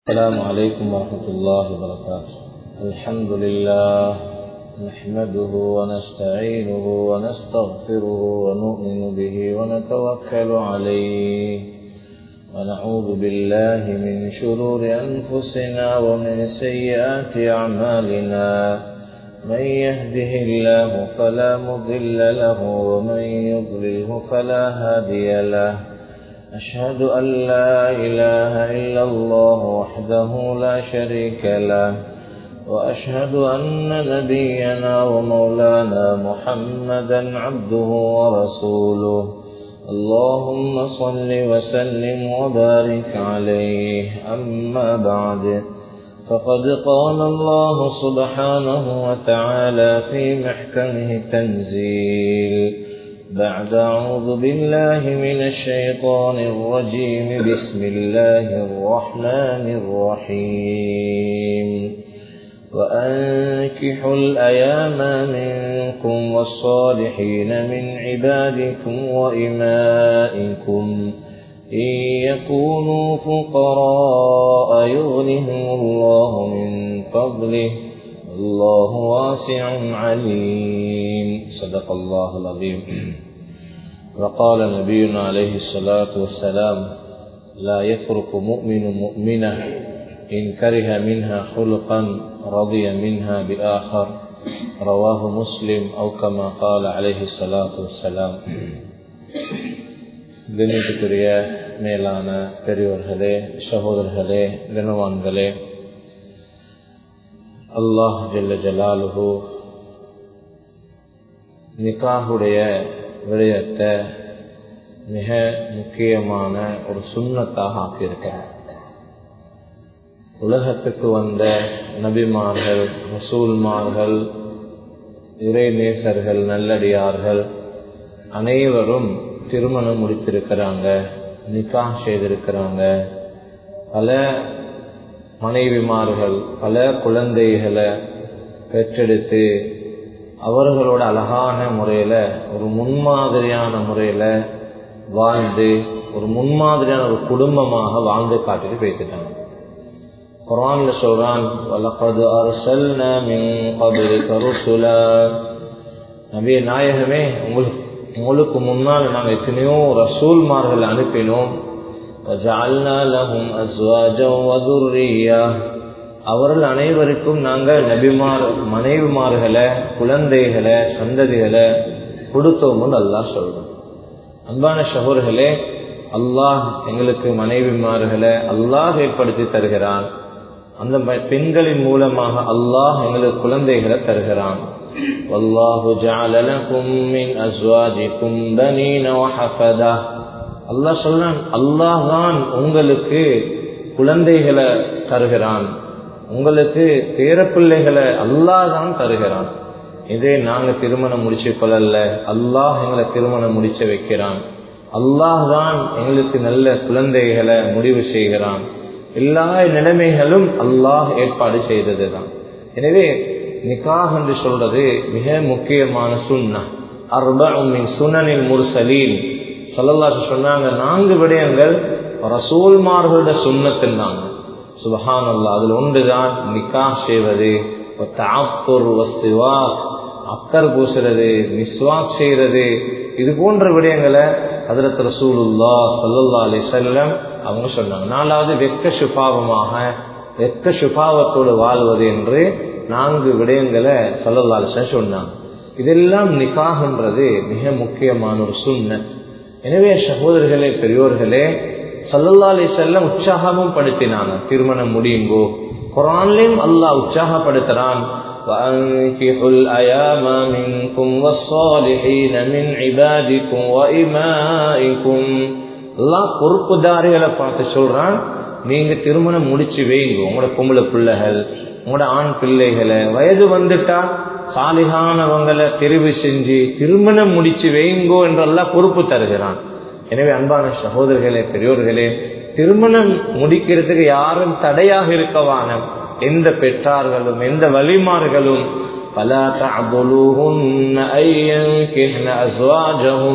السلام عليكم ورحمة الله وبركاته الحمد لله نحمده ونستعينه ونستغفره ونؤمن به ونتوكل عليه ونعوذ بالله من شرور أنفسنا ومن سيئات أعمالنا من يهده الله فلا مضل له ومن يضلله فلا هادي له أشهد أن لا إله إلا الله وحده لا شريك له وأشهد أن نبينا ومولانا محمدا عبده ورسوله اللهم صل وسلم وبارك عليه أما بعد فقد قال الله سبحانه وتعالى في محكمه التنزيل بعد أعوذ بالله من الشيطان الرجيم بسم الله الرحمن الرحيم وأنكحوا الأيام منكم والصالحين من عبادكم وإمائكم إن يكونوا فقراء يغنهم الله من فضله الله واسع عليم صدق الله العظيم وقال نبينا عليه الصلاة والسلام لا يفرق مؤمن مؤمنة إن كره منها خلقا رضي منها بآخر رواه مسلم أو كما قال عليه الصلاة والسلام கணித்துக்குரிய மேலான பெரியோர்களே சகோதரர்களே கனவான்களே அல்லாஹ் ஜல்ல ஜலாலுஹு நிக்காஹுடைய விடயத்தை மிக முக்கியமான ஒரு சுண்ணத்தாக ஆக்கியிருக்கிறார் உலகத்துக்கு வந்த நபிமார்கள் ரசூல்மார்கள் இறைநேசர்கள் நல்லடியார்கள் அனைவரும் திருமணம் முடித்திருக்கிறாங்க நிக்கா செய்திருக்கிறாங்க பல மனைவிமார்கள் பல குழந்தைகளை பெற்றெடுத்து அவர்களோட அழகான முறையில ஒரு முன்மாதிரியான முறையில வாழ்ந்து ஒரு முன்மாதிரியான ஒரு குடும்பமாக வாழ்ந்து காட்டிட்டு போய்த்துட்டாங்க குரான்ல சொல்றான் வலப்பது அரசல் நபிய நாயகமே உங்களுக்கு உங்களுக்கு முன்னால் நாங்கள் எத்தனையோ ரசூல்மார்கள் அனுப்பினோம் அவர்கள் அனைவருக்கும் நாங்கள் நபிமார் மனைவிமார்களை குழந்தைகளை சந்ததிகளை கொடுத்தோம் அல்லாஹ் சொல்றோம் அன்பான சகோர்களே அல்லாஹ் எங்களுக்கு மனைவிமார்களை அல்லாஹ் ஏற்படுத்தி தருகிறான் அந்த பெண்களின் மூலமாக அல்லாஹ் எங்களுக்கு குழந்தைகளை தருகிறான் والله جعل لكم من أزواجكم بنين وحفدة அல்லாஹ் சொல்றான் அல்லாஹ் தான் உங்களுக்கு குழந்தைகளை தருகிறான் உங்களுக்கு பேரப்பிள்ளைகளை அல்லாஹ் தான் தருகிறான் இதே நாங்க திருமணம் முடிச்சு கொள்ளல அல்லாஹ் எங்களை திருமணம் முடிச்ச வைக்கிறான் அல்லாஹ் தான் எங்களுக்கு நல்ல குழந்தைகளை முடிவு செய்கிறான் எல்லா நிலைமைகளும் அல்லாஹ் ஏற்பாடு செய்ததுதான் எனவே நிக்காஹ் என்று சொல்றது மிக முக்கியமான சுண்ணா அர்பின் சுனனில் முர்சலீன் சொல்லலாசு சொன்னாங்க நான்கு விடயங்கள் ரசூல்மார்களோட சுண்ணத்தின்னாங்க சுபஹான் அல்லா அதுல ஒன்றுதான் நிக்கா செய்வது அக்கர் பூசுறது மிஸ்வாக் செய்யறது இது போன்ற விடயங்களை அதிரத் ரசூலுல்லா சல்லல்லா அலி செல்லம் அவங்க சொன்னாங்க நாலாவது வெக்க சுபாவமாக வெக்க சுபாவத்தோடு வாழ்வது என்று நான்கு விடயங்களை சல்லல்லா அலிசன் சொன்னாங்க இதெல்லாம் நிக்காகன்றது மிக முக்கியமான ஒரு சுண்ண எனவே சகோதரர்களே பெரியோர்களே சல்லல்லா அலி செல்லம் உற்சாகமும் படுத்தினாங்க திருமணம் முடியுங்கோ குரான்லையும் அல்லாஹ் உற்சாகப்படுத்துறான் وأنكحوا الأيام منكم والصالحين من عبادكم وإمائكم எல்லாம் பொறுப்புதாரிகளை பார்த்து சொல்றான் நீங்க திருமணம் முடிச்சு வைங்க உங்களோட பொம்பளை பிள்ளைகள் உங்களோட ஆண் பிள்ளைகளை வயது வந்துட்டா சாலிகானவங்களை தெரிவு செஞ்சு திருமணம் முடிச்சு வைங்கோ என்றெல்லாம் பொறுப்பு தருகிறான் எனவே அன்பான சகோதரர்களே பெரியோர்களே திருமணம் முடிக்கிறதுக்கு யாரும் தடையாக இருக்கவான எந்த பெற்றார்களும் எந்த வழிமார்களும் فلا تعضلوهن أن ينكحن أزواجهن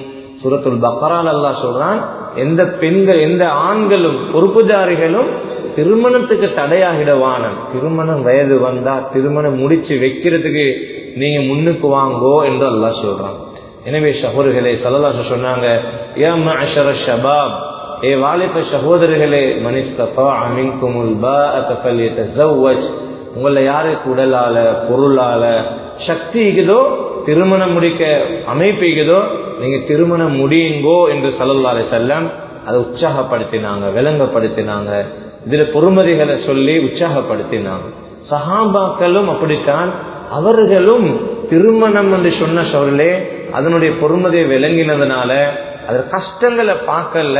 சூரத்துல் பக்கரால் அல்லாஹ் சொல்றான் எந்த பெண்கள் எந்த ஆண்களும் பொறுப்புதாரிகளும் திருமணத்துக்கு தடையாகிடவானம் திருமணம் வயது வந்தா திருமணம் முடிச்சு வைக்கிறதுக்கு நீங்க முன்னுக்கு வாங்கோ என்று அல்லாஹ் சொல்றான் எனவே சகோதரர்களே சலதாச சொன்னாங்க யா மஅஷர ஷபாப் ஏ வாலிப சகோதரர்களே மனிஸ்தபா மின்குமுல் பாஅத ஃபல்யதஸவ்வஜ் உங்களை யாருக்கு உடலால பொருளால சக்தி இருக்குதோ திருமணம் முடிக்க அமைப்பு இருக்குதோ நீங்க திருமணம் முடியுங்கோ என்று சல்லல்லாஹு செல்லம் அதை உற்சாகப்படுத்தினாங்க விளங்கப்படுத்தினாங்க இதுல பொறுமதிகளை சொல்லி உற்சாகப்படுத்தினாங்க சஹாபாக்களும் அப்படித்தான் அவர்களும் திருமணம் என்று சொன்ன சொல்லே அதனுடைய பொறுமதியை விளங்கினதுனால அது கஷ்டங்களை பார்க்கல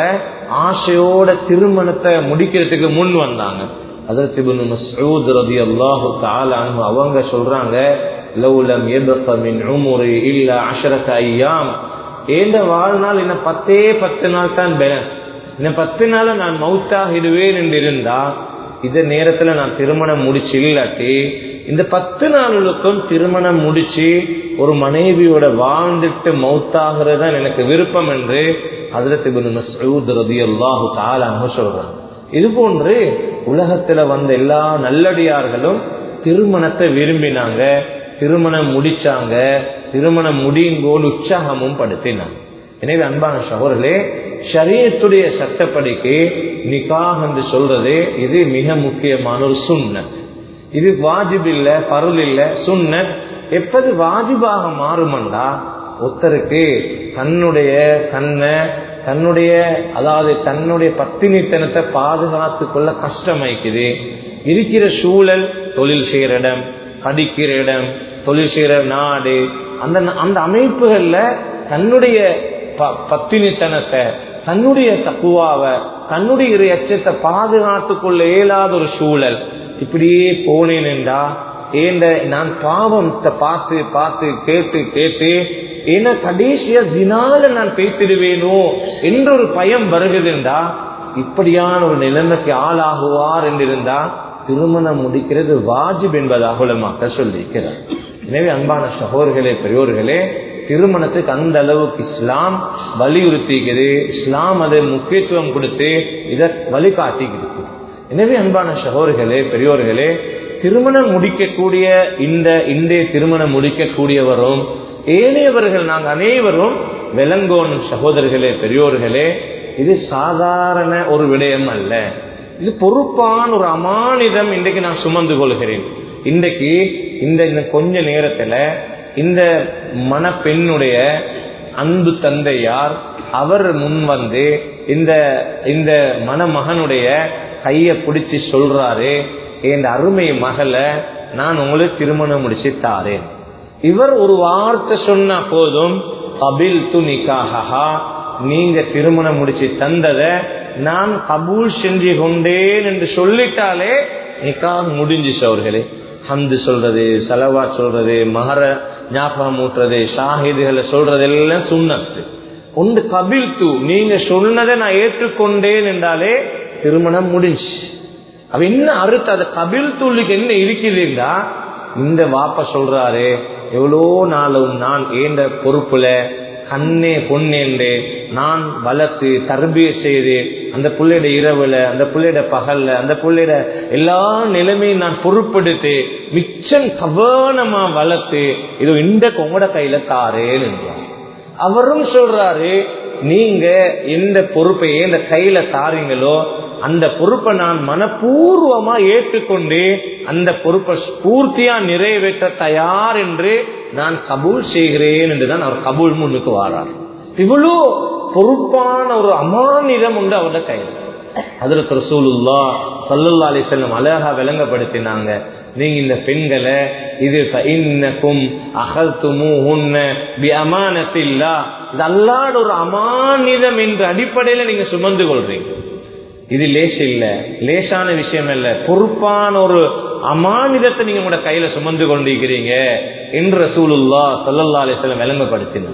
ஆசையோட திருமணத்தை முடிக்கிறதுக்கு முன் வந்தாங்க அதற்கு இப்னு மஸ்ஊத் ரலியல்லாஹு தஆலா அன்ஹு அவங்க சொல்றாங்க லவ்லம் யபக மின் உம்ரி இல்ல 10 அய்யாம் ஏந்த வாழ்நாள் இன்னும் பத்தே பத்து நாள் தான் பேலன்ஸ் இன்னும் பத்து நாள் நான் மவுத்தாகிடுவேன் என்று இருந்தா இந்த நேரத்துல நான் திருமணம் முடிச்சு இல்லாட்டி இந்த பத்து நாளுக்கும் திருமணம் முடிச்சு ஒரு மனைவியோட வாழ்ந்துட்டு மௌத்தாகிறது தான் எனக்கு விருப்பம் என்று ஹதரத் இப்னு மஸ்ஊத் ரலியல்லாஹு தஆலா அன்ஹு சொல்றாங்க இது போன்று உலகத்துல வந்த எல்லா நல்லடியார்களும் திருமணத்தை விரும்பினாங்க திருமணம் முடிச்சாங்க திருமணம் முடியுங்கோடு உற்சாகமும் படுத்தினாங்க எனவே அன்பான சகோதரர்களே ஷரியத்துடைய சட்டப்படிக்கு நிகாஹ் என்று சொல்றது இது மிக முக்கியமான ஒரு சுன்னத் இது வாஜிப் இல்ல பருள் இல்ல சுன்னத் எப்பது வாஜிபாக மாறுமண்டா ஒருத்தருக்கு தன்னுடைய கண்ணை தன்னுடைய அதாவது தன்னுடைய பத்தினித்தனத்தை பாதுகாத்து கொள்ள கஷ்டமாய்க்குது இருக்கிற சூழல் தொழில் செய்யற இடம் படிக்கிற இடம் தொழில் செய்யற நாடு அந்த அந்த அமைப்புகள்ல தன்னுடைய பத்தினித்தனத்தை தன்னுடைய தக்குவாவை தன்னுடைய எச்சத்தை பாதுகாத்து கொள்ள இயலாத ஒரு சூழல் இப்படியே போனேன் என்றா ஏண்ட நான் பாவத்தை பார்த்து பார்த்து கேட்டு கேட்டு ஏன்னா கடைசியா ஜினால நான் பேசிடுவேனோ என்ற ஒரு பயம் வருகுதுண்டா இப்படியான ஒரு நிலைமைக்கு ஆளாகுவார் என்றிருந்தா திருமணம் முடிக்கிறது வாஜிப் என்பதாக உலமாக்க சொல்லியிருக்கிறார் எனவே அன்பான சகோதர்களே பெரியோர்களே திருமணத்துக்கு அந்த அளவுக்கு இஸ்லாம் வலியுறுத்திக்குது இஸ்லாம் அதை முக்கியத்துவம் கொடுத்து இதை வழிகாட்டிக்கிறது எனவே அன்பான சகோதர்களே பெரியோர்களே திருமணம் முடிக்கக்கூடிய இந்த இன்றைய திருமணம் முடிக்கக்கூடியவரும் ஏனையவர்கள் நாங்கள் அனைவரும் விளங்கோனும் சகோதரர்களே பெரியோர்களே இது சாதாரண ஒரு விடயம் அல்ல இது பொறுப்பான ஒரு அமானிதம் இன்றைக்கு நான் சுமந்து கொள்கிறேன் இன்றைக்கு இந்த இந்த கொஞ்ச நேரத்துல இந்த மணப்பெண்ணுடைய அன்பு தந்தையார் அவர் முன் வந்து இந்த இந்த மணமகனுடைய கைய பிடிச்சி சொல்றாரு என் அருமை மகளை நான் உங்களுக்கு திருமணம் முடிச்சு தாரேன் இவர் ஒரு வார்த்தை சொன்னா போதும் கபில் துணிக்காகா நீங்க திருமணம் முடிச்சு தந்தத நான் கபூல் செஞ்சு கொண்டேன் என்று சொல்லிட்டாலே நிக்காக முடிஞ்சிச்சு அவர்களே ஹந்து சொல்றது செலவா சொல்றது மகர ஞாபகம் ஊட்டுறது ஷாஹிதுகளை சொல்றது எல்லாம் சுண்ணத்து ஒன்று கபில் தூ நீங்க சொன்னதை நான் ஏற்றுக்கொண்டேன் என்றாலே திருமணம் முடிஞ்சு அவ என்ன அறுத்து அது கபில் தூளுக்கு என்ன இருக்குதுண்டா இந்த வாப்ப சொல்றாரு எவ்வளோ நாளும் நான் ஏண்ட பொறுப்புல கண்ணே பொன்னேண்டு நான் வளர்த்து தர்பிய செய்து அந்த பிள்ளையோட இரவுல அந்த பிள்ளையோட பகல்ல அந்த பிள்ளையோட எல்லா நிலைமையும் நான் பொறுப்படுத்தி மிச்சம் கவனமா வளர்த்து இது இந்த கொங்கட கையில தாரேன்னு என்றார் அவரும் சொல்றாரு நீங்க எந்த பொறுப்பை எந்த கையில தாரீங்களோ அந்த பொறுப்பை நான் மனப்பூர்வமா ஏற்றுக்கொண்டு அந்த பொறுப்பை பூர்த்தியா நிறைவேற்ற தயார் என்று நான் கபூல் செய்கிறேன் என்றுதான் அவர் கபூல் முன்னுக்கு வாரார் இவ்வளோ பொறுப்பான ஒரு அமானிதம் உண்டு அவருடைய கையில் அதற்கு ரசூலுல்லா சல்லல்லா அலி செல்லம் அழகா விளங்கப்படுத்தினாங்க நீங்க இந்த பெண்களை இது இன்னக்கும் அகல்துமு உன்ன பி அமானத்தில்லா இது அல்லாட ஒரு அமானிதம் என்ற அடிப்படையில நீங்க சுமந்து கொள்றீங்க இது லேஸ் இல்ல லேசான விஷயம் இல்ல பொறுப்பான ஒரு அமானிதத்தை நீங்க உங்களோட கையில சுமந்து கொண்டிருக்கிறீங்க என்று ரசூலுல்லா சல்லல்லா அலிஸ்லம் விளங்கப்படுத்தினார்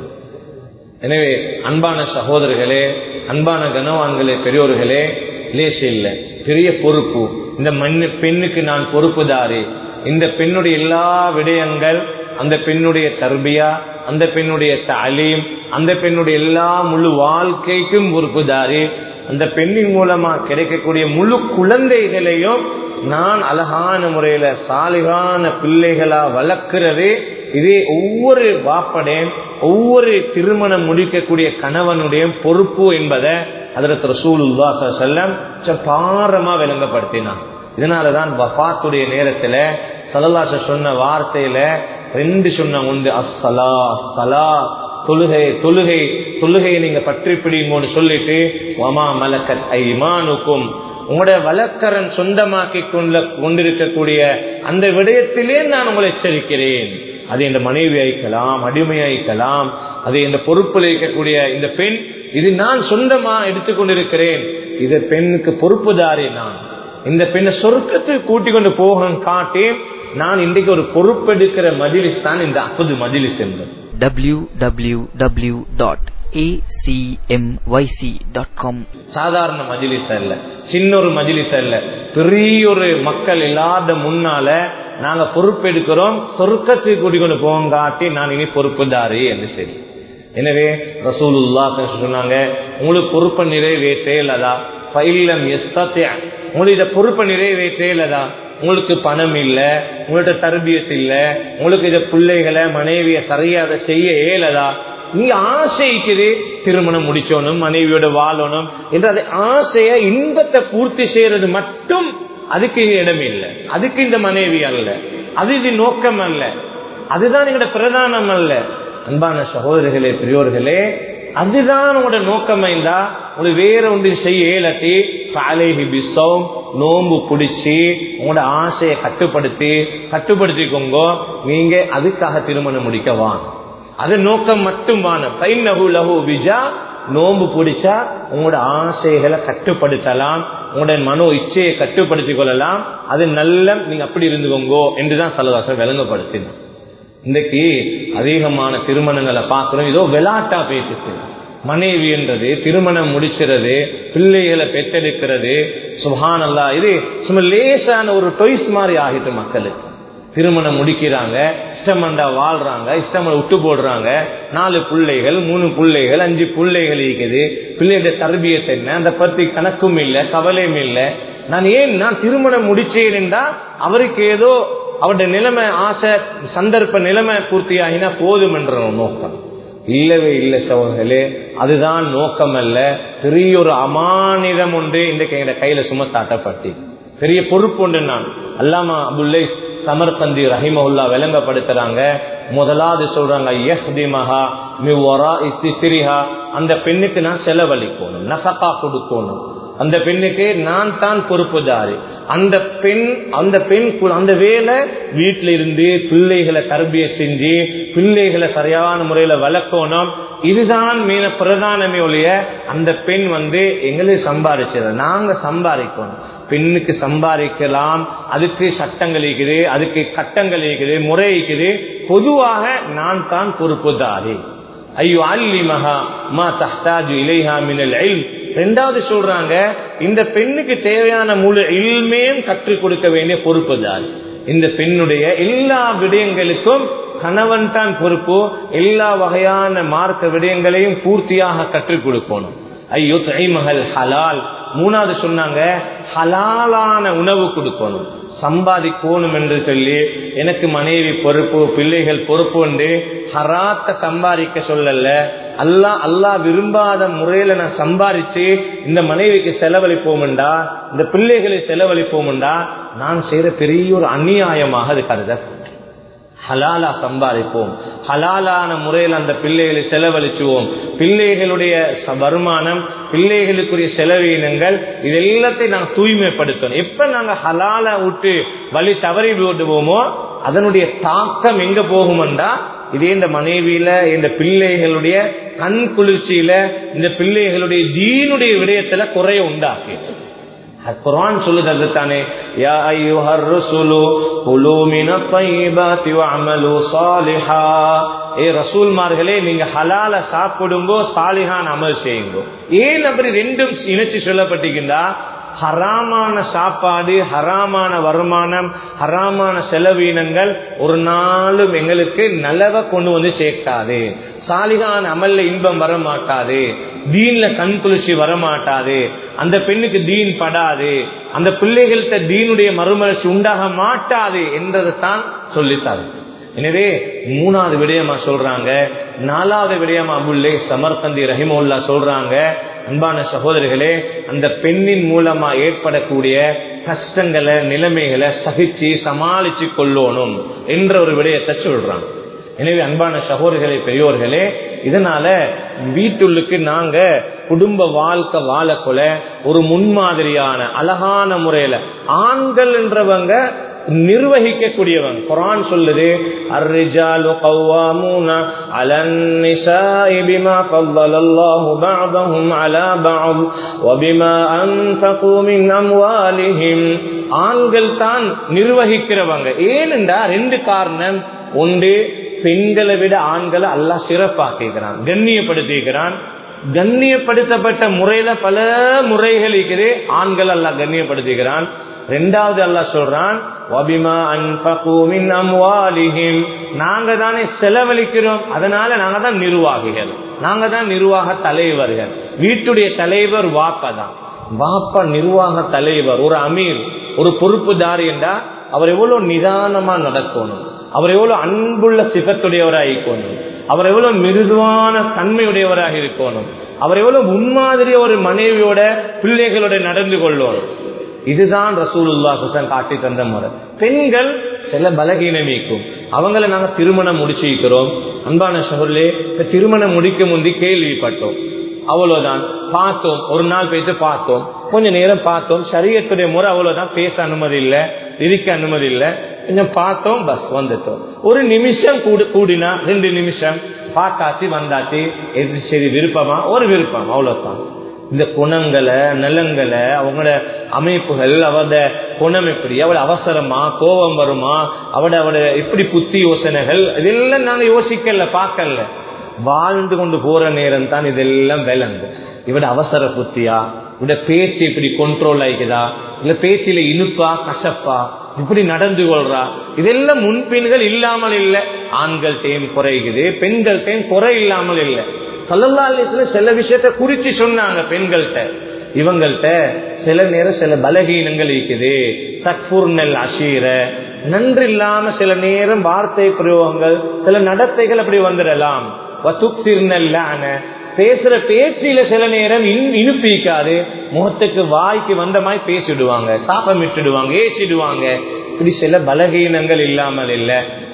எனவே அன்பான சகோதரர்களே அன்பான கனவான்களே பெரியோர்களே லேஸ் இல்ல பெரிய பொறுப்பு இந்த மண்ணு பெண்ணுக்கு நான் பொறுப்புதாரி இந்த பெண்ணுடைய எல்லா விடயங்கள் அந்த பெண்ணுடைய தர்பியா அந்த பெண்ணுடைய தாலீம் அந்த பெண்ணுடைய எல்லா முழு வாழ்க்கைக்கும் பொறுப்புதாரி அந்த பெண்ணின் மூலமா கிடைக்கக்கூடிய முழு குழந்தைகளையும் நான் அழகான முறையில சாலிகான பிள்ளைகளா வளர்க்கிறது இதே ஒவ்வொரு வாப்படையும் ஒவ்வொரு திருமணம் முடிக்கக்கூடிய கணவனுடைய பொறுப்பு என்பதை அதற்கு ரசூலுல்லா செல்லம் பாரமா விளங்கப்படுத்தினான் இதனாலதான் வஃத்துடைய நேரத்துல சலல்லாச சொன்ன வார்த்தையில ரெண்டு சொன்ன உண்டு அஸ்ஸலா அஸ்ஸலா தொழுகை தொழுகை தொழுகையை நீங்க பற்றி பிடிங்கன்னு சொல்லிட்டு வமா மலக்கத் ஐமானுக்கும் உங்களோட வழக்கரன் சொந்தமாக்கி கொண்ட கொண்டிருக்கக்கூடிய அந்த விடயத்திலே நான் உங்களை எச்சரிக்கிறேன் அது இந்த மனைவி அழிக்கலாம் அடிமை அழிக்கலாம் அது இந்த பொறுப்பில் இருக்கக்கூடிய இந்த பெண் இது நான் சொந்தமா எடுத்துக்கொண்டிருக்கிறேன் இது பெண்ணுக்கு பொறுப்புதாரி நான் இந்த பெண்ணை சொர்க்கத்துக்கு கூட்டிக் கொண்டு போகணும் காட்டி நான் இன்றைக்கு ஒரு பொறுப்பெடுக்கிற மஜிலிஸ் தான் இந்த அப்புது மஜிலிஸ் என்பது www.acmyc.com சாதாரண மஜிலிஸ் அல்ல சின்ன ஒரு மஜிலிஸ் அல்ல பெரிய ஒரு மக்கள் இல்லாத முன்னால நாங்க பொறுப்பெடுக்கிறோம் சொர்க்கத்துக்கு கூட்டிக் கொண்டு போவோம் காட்டி நான் இனி பொறுப்புதாரி என்று சரி எனவே ரசூலுல்லா சொன்னாங்க உங்களுக்கு பொறுப்பை நிறைவேற்றே இல்லதா பைலம் எஸ்தத்திய உங்களுக்கு இதை பொறுப்பை நிறைவேற்றே இல்லதா உங்களுக்கு பணம் இல்ல உங்கள்ட்ட தர்பியத் இல்ல உங்களுக்கு இத பிள்ளைகளை மனைவிய சரியா அதை செய்ய இயலதா நீங்க ஆசைக்குது திருமணம் முடிச்சோனும் மனைவியோட வாழணும் என்று அதை ஆசைய இன்பத்தை பூர்த்தி செய்யறது மட்டும் அதுக்கு இங்க இடம் இல்லை அதுக்கு இந்த மனைவி அல்ல அது இது நோக்கம் அல்ல அதுதான் எங்களோட பிரதானம் அல்ல அன்பான சகோதரிகளே பெரியோர்களே அதுதான் உங்களோட நோக்கம் இருந்தா உங்களுக்கு வேற ஒன்று செய்ய இயலட்டி காலேஹி பிசம் நோம்பு பிடிச்சி உங்களோட ஆசையை கட்டுப்படுத்தி கட்டுப்படுத்திக்கோங்க நீங்க அதுக்காக திருமணம் முடிக்க வாங்க அது நோக்கம் மட்டும் வான பைநகு லகு விஜா நோம்பு பிடிச்சா உங்களோட ஆசைகளை கட்டுப்படுத்தலாம் உங்களோட மனோ இச்சையை கட்டுப்படுத்திக் கொள்ளலாம் அது நல்ல நீங்க அப்படி இருந்துக்கோங்கோ என்றுதான் சலதாசம் விளங்கப்படுத்தினோம் இன்றைக்கு அதிகமான திருமணங்களை பார்க்கிறோம் ஏதோ விளாட்டா பேசிட்டு மனைவி என்றது திருமணம் முடிக்கிறது பிள்ளைகளை பெற்றெடுக்கிறது சுபானல்லா இது சும்மா லேசான ஒரு டொய்ஸ் மாதிரி ஆகிட்டு மக்களுக்கு திருமணம் முடிக்கிறாங்க இஷ்டமண்டா வாழ்றாங்க இஷ்டம விட்டு போடுறாங்க நாலு பிள்ளைகள் மூணு பிள்ளைகள் அஞ்சு பிள்ளைகள் இருக்குது பிள்ளையோட தர்பியத்தை என்ன அதை பத்தி கணக்கும் இல்லை கவலையும் இல்லை நான் ஏன் நான் திருமணம் முடிச்சேன் என்றா அவருக்கு ஏதோ அவருடைய நிலைமை ஆசை சந்தர்ப்ப நிலைமை பூர்த்தியாகினா போதும் என்ற நோக்கம் இல்லவே இல்லை சகோதரர்களே அதுதான் நோக்கம் அல்ல பெரிய ஒரு அமானிதம் ஒன்று இன்றைக்கு எங்க கையில சுமத்தாட்டப்பட்டு பெரிய பொறுப்பு ஒன்று நான் அல்லாமா அபுல்லை சமர்கந்தி ரஹிமவுல்லா விளங்கப்படுத்துறாங்க முதலாவது சொல்றாங்க யஹ்திமஹா மிவரா இஸ்திரிஹா அந்த பெண்ணுக்கு நான் செலவழிக்கணும் நசக்கா கொடுக்கணும் அந்த பெண்ணுக்கு நான் தான் பொறுப்புதாரி அந்த பெண் அந்த பெண் அந்த வேலை வீட்டில இருந்து பிள்ளைகளை தர்பிய செஞ்சு பிள்ளைகளை சரியான முறையில வளர்க்கணும் இதுதான் மீன பிரதானமே ஒழிய அந்த பெண் வந்து எங்களுக்கு சம்பாதிச்சது நாங்க சம்பாதிக்கணும் பெண்ணுக்கு சம்பாதிக்கலாம் அதுக்கு சட்டங்கள் இருக்குது அதுக்கு கட்டங்கள் இருக்குது முறை இருக்குது பொதுவாக நான் தான் பொறுப்புதாரி ஐயோ அல்லி மகா மா தஹ்தாஜு இலைஹா மினல் இல்ம் ரெண்டாவது சொல்றாங்க இந்த பெண்ணுக்கு தேவையான முழு இல்மையும் கற்றுக் கொடுக்க வேண்டிய பொறுப்புதான் இந்த பெண்ணுடைய எல்லா விடயங்களுக்கும் கணவன் தான் பொறுப்பு எல்லா வகையான மார்க்க விடயங்களையும் பூர்த்தியாக கற்றுக் கொடுக்கணும் ஐயோ மகள் ஹலால் மூணாவது சொன்னாங்க ஹலாலான உணவு கொடுக்கணும் சம்பாதிக்கணும் என்று சொல்லி எனக்கு மனைவி பொறுப்பு பிள்ளைகள் பொறுப்பு என்று ஹராத்த சம்பாதிக்க சொல்லல அல்லா அல்லா விரும்பாத முறையில நான் சம்பாதிச்சு இந்த மனைவிக்கு செலவழிப்போம்டா இந்த பிள்ளைகளை செலவழிப்போம்டா நான் செய்யற பெரிய ஒரு அநியாயமாக அது கருத ஹலாலா சம்பாதிப்போம் ஹலாலான முறையில் அந்த பிள்ளைகளை செலவழிச்சுவோம் பிள்ளைகளுடைய வருமானம் பிள்ளைகளுக்குரிய செலவீனங்கள் இது எல்லாத்தையும் நாங்கள் தூய்மைப்படுத்தணும் எப்ப நாங்க ஹலால விட்டு வழி தவறி விடுவோமோ அதனுடைய தாக்கம் எங்க போகுமெண்டா இதே இந்த மனைவியில இந்த பிள்ளைகளுடைய கண் குளிர்ச்சியில இந்த பிள்ளைகளுடைய தீனுடைய விடயத்துல குறைய உண்டாக்கி குரான் சொல்லுது அதுதானே யா ஐயுஹர் ருசுலு குலு மின தையிபாத்தி வஅமலு சாலிஹா ஏ ரசூல்மார்களே நீங்க ஹலால சாப்பிடுங்கோ சாலிஹான் அமல் செய்யுங்கோ ஏன் அப்படி ரெண்டும் இணைச்சு சொல்லப்பட்டிருக்கின்றா ஹராமான சாப்பாடு ஹராமான வருமானம் ஹராமான செலவீனங்கள் ஒரு நாளும் எங்களுக்கு நல்லவ கொண்டு வந்து சேர்க்காது சாலிகான அமல்ல இன்பம் வர மாட்டாது தீன்ல கண் குளிர்ச்சி வர மாட்டாது அந்த பெண்ணுக்கு தீன் படாது அந்த பிள்ளைகள்கிட்ட தீனுடைய மறுமலர்ச்சி உண்டாக மாட்டாது என்றதை தான் சொல்லித்தாரு எனவே மூணாவது விடயமா சொல்றாங்க நாலாவது விடயமா அபுல்லே சமர்கந்தி ரஹிமுல்லா சொல்றாங்க அன்பான சகோதரிகளே அந்த பெண்ணின் மூலமா ஏற்படக்கூடிய கஷ்டங்களை நிலைமைகளை சகிச்சு சமாளிச்சு கொள்ளணும் என்ற ஒரு விடயத்தை சொல்றாங்க எனவே அன்பான சகோதரிகளே பெரியோர்களே இதனால வீட்டுள்ளுக்கு நாங்க குடும்ப வாழ்க்கை வாழக்கொல ஒரு முன்மாதிரியான அழகான முறையில ஆண்கள் என்றவங்க நிர்வகிக்கக்கூடியவன் குரான் சொல்லுது அர்ரிஜாலு கவ்வாமூன அலன் நிசாஇ பிமா ஃபல்லல்லாஹு பஅதஹும் அலா பஅத் வபிமா அன்ஃபகு மின் அம்வாலிஹிம் ஆண்கள் தான் நிர்வகிக்கிறவங்க ஏனென்றா ரெண்டு காரணம் ஒன்று பெண்களை விட ஆண்களை அல்லாஹ் சிறப்பாக்குகிறான் கண்ணியப்படுத்திக்கிறான் கண்ணியப்படுத்தப்பட்ட முறையில பல முறைகள் இருக்குது ஆண்கள் அல்லாஹ் கண்ணியப்படுத்துகிறான் ரெண்டாவது அல்லாஹ் சொல்றான் நாங்க தானே செலவழிக்கிறோம் அதனால நாங்க தான் நிர்வாகிகள் நாங்க தான் நிர்வாக தலைவர்கள் வீட்டுடைய தலைவர் வாப்பா தான் வாப்பா நிர்வாக தலைவர் ஒரு அமீர் ஒரு பொறுப்புதாரி என்றா அவர் எவ்வளவு நிதானமா நடக்கணும் அவர் எவ்வளவு அன்புள்ள சிபத்துடையவராக இருக்கணும் அவர் எவ்வளவு மிருதுவான தன்மையுடையவராக இருக்கணும் அவர் எவ்வளவு முன்மாதிரி ஒரு மனைவியோட பிள்ளைகளோட நடந்து கொள்ளணும் இதுதான் ரசூலுல்லா ஹுசன் காட்டி தந்த முறை பெண்கள் சில பலகீனமிக்கும் அவங்கள நாங்க திருமணம் முடிச்சிருக்கிறோம் அன்பான சகோதரே இப்ப திருமணம் முடிக்க முந்தி கேள்விப்பட்டோம் அவ்வளவுதான் பார்த்தோம் ஒரு நாள் போயிட்டு பார்த்தோம் கொஞ்ச நேரம் பார்த்தோம் சரியத்துடைய முறை அவ்வளவுதான் பேச அனுமதி இல்லை இருக்க அனுமதி இல்லை கொஞ்சம் பார்த்தோம் பஸ் வந்துட்டோம் ஒரு நிமிஷம் கூடு கூடினா ரெண்டு நிமிஷம் பார்த்தாச்சு வந்தாச்சு எது சரி விருப்பமா ஒரு விருப்பம் அவ்வளவுதான் இந்த குணங்களை நலங்களை அவங்களோட அமைப்புகள் அவட குணம் எப்படி அவட அவசரமா கோபம் வருமா அவட அவட எப்படி புத்தி யோசனைகள் இதெல்லாம் நாங்க யோசிக்கல பார்க்கல வாழ்ந்து கொண்டு போற நேரம் தான் இதெல்லாம் விளங்கும் இவட அவசர புத்தியா இவட பேச்சு இப்படி கண்ட்ரோல் ஆயிக்குதா இல்ல பேச்சில இனிப்பா கசப்பா இப்படி நடந்து கொள்றா இதெல்லாம் முன்பின்கள் இல்லாமல் இல்லை ஆண்கள் தேம் குறைக்குது பெண்கள் தேம் குறை இல்லாமல் இல்லை சல்லல்லாஸ்ல சில விஷயத்த குறிச்சு சொன்னாங்க பெண்கள்கிட்ட இவங்கள்ட்ட சில நேரம் சில பலகீனங்கள் இருக்குது தக்பூர்னல் அஷீர நன்றி இல்லாம சில நேரம் வார்த்தை பிரயோகங்கள் சில நடத்தைகள் அப்படி வந்துடலாம் பேசுற பேச்சில சில நேரம் இனுப்பிக்காது முகத்துக்கு வாய்க்கு வந்த மாதிரி பேசிடுவாங்க சாப்பமிட்டுடுவாங்க ஏசிடுவாங்க இப்படி சில பலகீனங்கள் இல்லாமல் இல்ல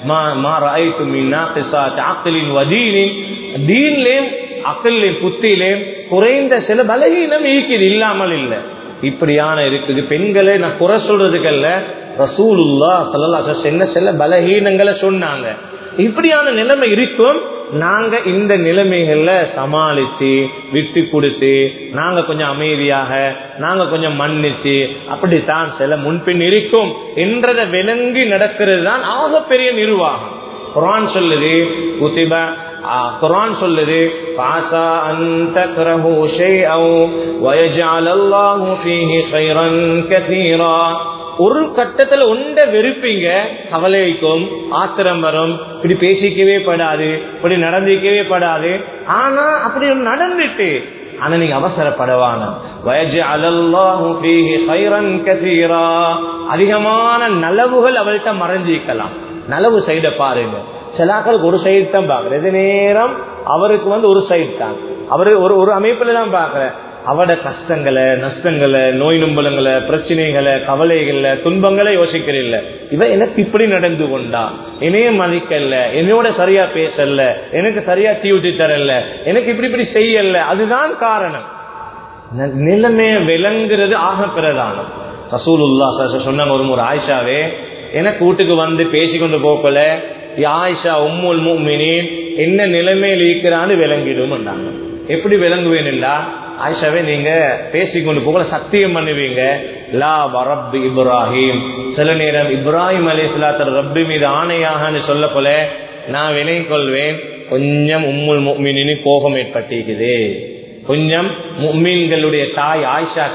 தீன்லேயும் அக்கல்லையும் புத்தியிலேயும் குறைந்த சில பலகீனம் இருக்குது இல்லாமல் இல்லை இப்படியான இருக்குது பெண்களை நான் குறை சொல்றதுக்கல்ல ரசூலுல்லா சல்லா என்ன சில பலகீனங்களை சொன்னாங்க இப்படியான நிலைமை இருக்கும் நாங்க இந்த நிலைமைகள்ல சமாளிச்சு விட்டு கொடுத்து நாங்க கொஞ்சம் அமைதியாக நாங்க கொஞ்சம் மன்னிச்சு அப்படித்தான் சில முன்பின் இருக்கும் என்றதை விளங்கி நடக்கிறது தான் ஆகப்பெரிய நிர்வாகம் குரான் சொல்லுது குதிப குரான் சொல்லுது பாசா அந்த கிரஹு ஷைஅன் வயஜஅல் அல்லாஹு ஃபீஹி கைரன் கதீரா ஒரு கட்டத்துல ஒண்ட வெறுப்பீங்க கவலைக்கும் ஆத்திரம் வரும் இப்படி பேசிக்கவே படாது இப்படி நடந்திக்கவே படாது ஆனா அப்படி ஒண்ணு நடந்துட்டு ஆனா நீங்க அவசரப்படவான வயஜு அலல்லாஹு ஃபீஹி கைரன் கதீரா அதிகமான நலவுகள் அவள்கிட்ட மறைஞ்சிக்கலாம் நலவு சைட பாருங்க சிலாக்களுக்கு ஒரு சைடு தான் பாக்குற எது நேரம் அவருக்கு வந்து ஒரு சைடு தான் அவரு ஒரு ஒரு அமைப்புல தான் பாக்குற அவட கஷ்டங்களை நஷ்டங்களை நோய் நும்பலங்களை பிரச்சனைகளை கவலைகளை துன்பங்களை யோசிக்கிறீல்ல இவ எனக்கு இப்படி நடந்து கொண்டா என்னைய மதிக்கல என்னோட சரியா பேசல எனக்கு சரியா தீ ஊத்தி தரல எனக்கு இப்படி இப்படி செய்யல அதுதான் காரணம் நிலைமைய விளங்குறது ஆக பிரதானம் ரசூலுல்லா சொன்னாங்க ஒரு முறை ஆயிஷாவே எனக்கு வீட்டுக்கு வந்து பேசிக்கொண்டு போக்கல ஆயிஷா உம்முல் மூமினின் என்ன நிலைமையில் இருக்கிறான்னு விளங்கிடும் எப்படி விளங்குவேன் இல்லா ஆயிஷாவே நீங்க பேசிக்கொண்டு போகல சத்தியம் பண்ணுவீங்க லா ரப் இப்ராஹிம் சில நேரம் இப்ராஹிம் அலி இஸ்லாத்தர் ரப்பி மீது ஆணையாகன்னு சொல்ல போல நான் விலகிக் கொள்வேன் கொஞ்சம் உம்முல் முக்மினி கோபம் ஏற்பட்டிருக்குது கொஞ்சம் முக்மீன்களுடைய தாய் ஆயிஷாக்கு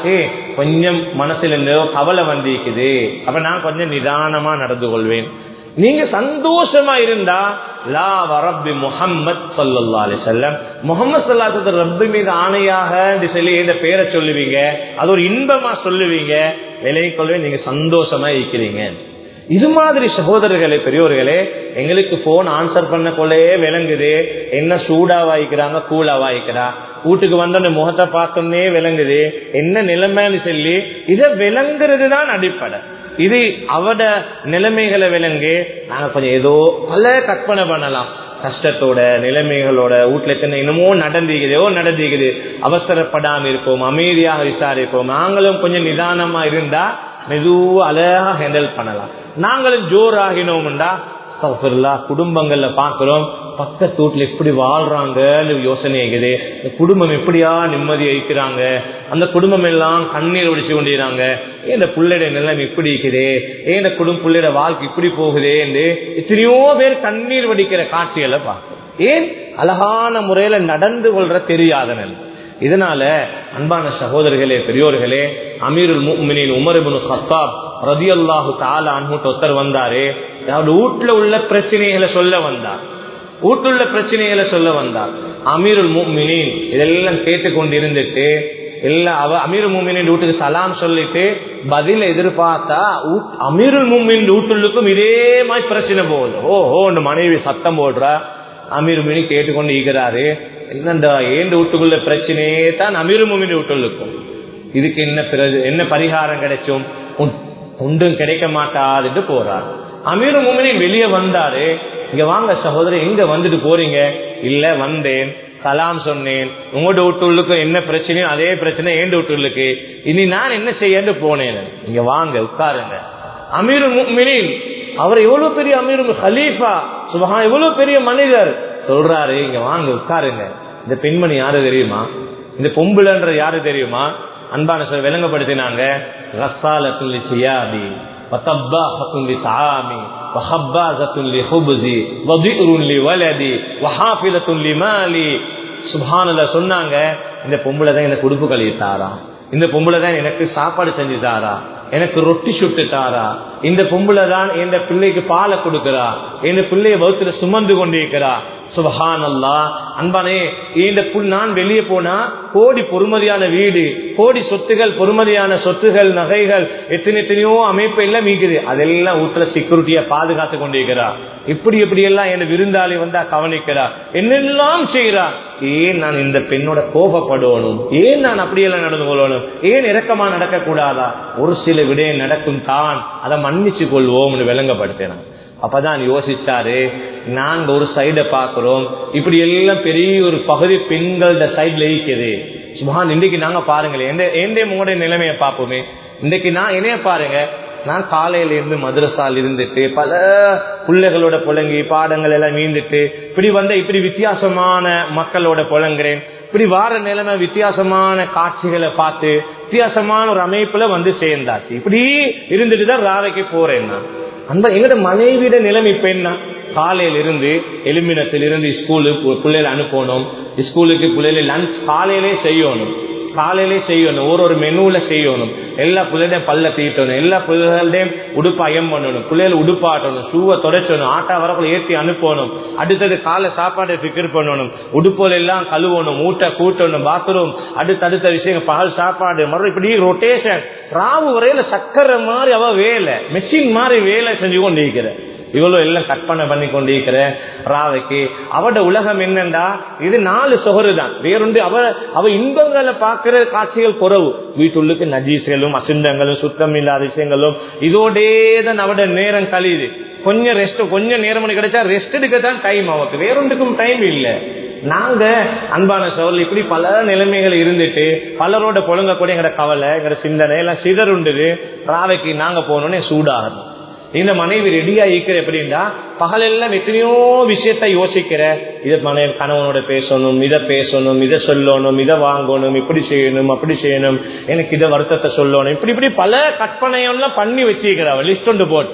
கொஞ்சம் மனசுல என்னதோ கவலை வந்திருக்குது அப்ப நான் கொஞ்சம் நிதானமா நடந்து கொள்வேன் நீங்க சந்தோஷமா இருந்தா லா வரப்பி முஹம்மத் சல்லா அலி செல்லம் முகமது சல்லாத்து ரப்பி மீது ஆணையாக என்று சொல்லி இந்த பேரை சொல்லுவீங்க அது ஒரு இன்பமா சொல்லுவீங்க விலையை கொள்வேன் நீங்க சந்தோஷமா இருக்கிறீங்க இது மாதிரி சகோதரர்களே பெரியோர்களே எங்களுக்கு போன் ஆன்சர் பண்ண கொள்ளே விளங்குது என்ன சூடா வாய்க்கிறாங்க கூலா வாய்க்கிறா வீட்டுக்கு வந்தோட முகத்தை பார்த்தோன்னே விளங்குது என்ன நிலைமைன்னு சொல்லி இதை விளங்குறது தான் அடிப்படை இது அவட நிலைமைகளை விளங்கு நாங்க கொஞ்சம் ஏதோ பல கற்பனை பண்ணலாம் கஷ்டத்தோட நிலைமைகளோட வீட்டுல எத்தனை என்னமோ நடந்திக்குதோ நடந்திக்குது அவசரப்படாம இருப்போம் அமைதியாக விசாரிப்போம் நாங்களும் கொஞ்சம் நிதானமா இருந்தா மெதுவா அழகா ஹேண்டில் பண்ணலாம் நாங்களும் ஜோர் ஆகினோம்டா குடும்பங்கள்ல பாக்குறோம் பக்கத்து வீட்டுல எப்படி வாழ்றாங்கன்னு யோசனை இருக்குது இந்த குடும்பம் எப்படியா நிம்மதி வைக்கிறாங்க அந்த குடும்பம் எல்லாம் கண்ணீர் ஒடிச்சு கொண்டிருக்காங்க ஏன் இந்த பிள்ளைட நிலைமை இப்படி இருக்குது ஏன் இந்த குடும்ப பிள்ளைட வாழ்க்கை இப்படி போகுதே என்று எத்தனையோ பேர் கண்ணீர் வடிக்கிற காட்சிகளை பார்க்கிறோம் ஏன் அழகான முறையில நடந்து கொள்ற தெரியாத நிலை இதனால அன்பான சகோதரர்களே பெரியோர்களே அமீருல் முக்மினின் உமர்பின் ஹத்தாப் ரதி அல்லாஹு தாலா அன்ஹூட்டு ஒருத்தர் வந்தாரு அதாவது வீட்டுல உள்ள பிரச்சனைகளை சொல்ல வந்தார் வீட்டுள்ள பிரச்சனைகளை சொல்ல வந்தார் அமீருல் முக்மினின் இதெல்லாம் கேட்டுக்கொண்டு இருந்துட்டு எல்லா அவ அமீருல் முமினின் வீட்டுக்கு சலாம் சொல்லிட்டு பதில எதிர்பார்த்தா அமீருல் முமின் வீட்டுள்ளுக்கும் இதே மாதிரி பிரச்சனை போகுது ஓ ஓ மனைவி சத்தம் போடுறா அமீர் முமினி கேட்டுக்கொண்டு ஈகிறாரு என்னண்டா ஏன் வீட்டுக்குள்ள பிரச்சனையே தான் அமீர் முமின் வீட்டுள்ளுக்கும் இதுக்கு என்ன பிறகு என்ன பரிகாரம் கிடைச்சும் ஒன்றும் கிடைக்க மாட்டாதுன்னு போறார் அமீர் முமினின் வெளியே வந்தாரு இங்க வாங்க சகோதரி எங்க வந்துட்டு போறீங்க இல்ல வந்தேன் சலாம் சொன்னேன் உங்களோட வீட்டுள்ளுக்கும் என்ன பிரச்சனையோ அதே பிரச்சனை ஏண்டு வீட்டுள்ளுக்கு இனி நான் என்ன செய்யன்னு போனேன் இங்க வாங்க உட்காருங்க அமீர் முக்மினின் அவர் எவ்வளவு பெரிய அமீர் ஹலீஃபா சுபஹா எவ்வளவு பெரிய மனிதர் சொல்றாரு இங்க வாங்க உட்காருங்க இந்த பெண்மணி யாரு தெரியுமா இந்த பொம்புலன்ற யாரு தெரியுமா அன்பான சொல் விளங்கப்படுத்தினாங்க ரசாலத்துல்லி சியாபி وطباخة لطعامي وخبازة لخبزي وضئر لولدي وحافلة لمالي சுபானல சொன்னாங்க இந்த பொம்பளை தான் எனக்கு உடுப்பு கழுவி தாரா இந்த பொம்பளை தான் எனக்கு சாப்பாடு செஞ்சு தாரா எனக்கு ரொட்டி சுட்டு தாரா இந்த பொம்பளை தான் என் பிள்ளைக்கு பாலை கொடுக்கிறா என் பிள்ளைய வகுத்துல சுமந்து கொண்டிருக்கிறா சுபஹான் அல்லா அன்பானே இந்த புல் நான் வெளியே போனா கோடி பொறுமதியான வீடு கோடி சொத்துகள் பொறுமதியான சொத்துகள் நகைகள் எத்தனை எத்தனையோ அமைப்பு எல்லாம் மீக்குது அதெல்லாம் வீட்டுல செக்யூரிட்டியா பாதுகாத்து கொண்டிருக்கிறா இப்படி இப்படி எல்லாம் என் விருந்தாளி வந்தா கவனிக்கிறா என்னெல்லாம் செய்யறா ஏன் நான் இந்த பெண்ணோட கோபப்படணும் ஏன் நான் அப்படியெல்லாம் நடந்து கொள்ளணும் ஏன் இறக்கமா நடக்க கூடாதா ஒரு சில விடயம் நடக்கும் தான் அதை மன்னிச்சு கொள்வோம்னு விளங்கப்படுத்தினான் அப்பதான் யோசிச்சாரு நாங்க ஒரு சைட பாக்குறோம் இப்படி எல்லாம் பெரிய ஒரு பகுதி பெண்களோட சைட்ல இருக்குது சுபான் இன்றைக்கு நாங்க பாருங்களேன் எந்த எந்த உங்களுடைய நிலைமையை பார்ப்போமே இன்றைக்கு நான் என்னைய பாருங்க நான் காலையில இருந்து மதுரசால் இருந்துட்டு பல பிள்ளைகளோட புழங்கி பாடங்கள் எல்லாம் மீந்துட்டு இப்படி வந்த இப்படி வித்தியாசமான மக்களோட புழங்குறேன் இப்படி வார நிலைமை வித்தியாசமான காட்சிகளை பார்த்து வித்தியாசமான ஒரு அமைப்புல வந்து சேர்ந்தாச்சு இப்படி இருந்துட்டு தான் ராவைக்கு போறேன் நான் அந்த எங்கட மனைவிட நிலைமை இப்ப என்ன காலையில இருந்து எலுமினத்தில் இருந்து ஸ்கூலுக்கு பிள்ளைகளை அனுப்பணும் ஸ்கூலுக்கு பிள்ளைகளை லஞ்ச் காலையிலே செய்யணும் காலையிலே செய்யணும் ஒரு ஒரு மெனுல செய்யணும் எல்லா பிள்ளைகளையும் பல்ல தீட்டணும் எல்லா பிள்ளைகளையும் உடுப்பு அயம் பண்ணணும் பிள்ளைகள் உடுப்பாட்டணும் ஷூவை தொடச்சணும் ஆட்டா வரக்குள்ள ஏற்றி அனுப்பணும் அடுத்தது காலை சாப்பாடை ஃபிக்கர் பண்ணணும் உடுப்போல் எல்லாம் கழுவணும் மூட்டை கூட்டணும் பாத்ரூம் அடுத்தடுத்த விஷயங்கள் பகல் சாப்பாடு மறுபடியும் இப்படி ரொட்டேஷன் ராவு வரையில சக்கரை மாதிரி அவ வேலை மெஷின் மாதிரி வேலை செஞ்சு கொண்டு இருக்கிற இவ்வளவு எல்லாம் கற்பனை பண்ணி கொண்டிருக்கிற ராவைக்கு அவட உலகம் என்னண்டா இது நாலு சொகரு தான் வேறொன்று அவ அவ இன்பங்களை பார்க்கிற காட்சிகள் குறவு வீட்டுள்ளுக்கு நஜீசுகளும் அசுந்தங்களும் சுத்தம் இல்லாத விஷயங்களும் இதோடே தான் அவட நேரம் கழியுது கொஞ்சம் ரெஸ்ட் கொஞ்சம் நேரம் கிடைச்சா ரெஸ்ட் எடுக்க தான் டைம் அவருக்கு வேறொன்றுக்கும் டைம் இல்லை நாங்க அன்பான சோழல் இப்படி பல நிலைமைகள் இருந்துட்டு பலரோட புழங்க கூட எங்கட கவலை எங்கட சிந்தனை எல்லாம் சிதறுண்டுது ராவைக்கு நாங்க போனோன்னே சூடாகணும் இந்த மனைவி ரெடியா இருக்கிற எப்படின்னா பகலெல்லாம் எத்தனையோ விஷயத்த யோசிக்கிற இதை மனைவி கணவனோட பேசணும் இதை பேசணும் இதை சொல்லணும் இதை வாங்கணும் இப்படி செய்யணும் அப்படி செய்யணும் எனக்கு இதை வருத்தத்தை சொல்லணும் இப்படி இப்படி பல கற்பனையெல்லாம் பண்ணி வச்சிருக்கிறா லிஸ்ட் ஒன்று போட்டு